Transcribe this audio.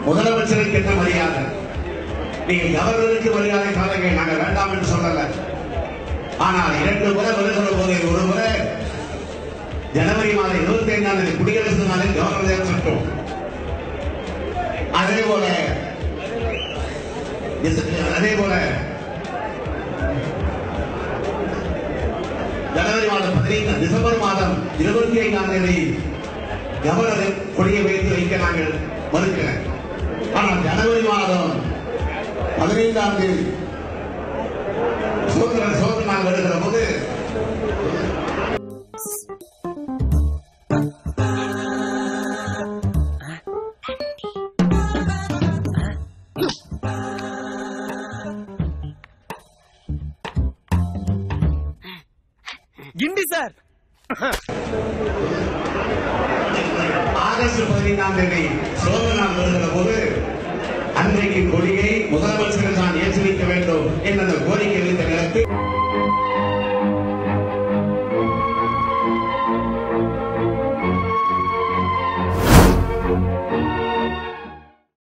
முதலமைச்சருக்கு என்ன மரியாதை நீங்க கவர்னருக்கு மரியாதை காலங்க நாங்க வேண்டாம் என்று சொல்லல ஆனால் இரண்டு முறை வருகிற போது ஒரு முறை ஜனவரி மாதம் இருபத்தி ஐந்தாம் தேதி குடியரசு நாளில் கவர்னர் சட்டம் அதே போல அதே போல ஜனவரி மாதம் பதினைந்து டிசம்பர் மாதம் இருபத்தி ஐந்தாம் தேதி கவர்னர் கொடியை வைத்து வைக்க நாங்கள் மறுக்கிறேன் ஆனால் ஜனவரி மாதம் பதினைந்தாம் தேதி சுதந்திர சுதந்திர நாள் வருகிற போது கிண்டி சார் ஆகஸ்ட் பதினைந்தாம் தேதி சுதந்திர நாள் வருகிற போது அன்றைக்கு கொடியை முதலமைச்சர்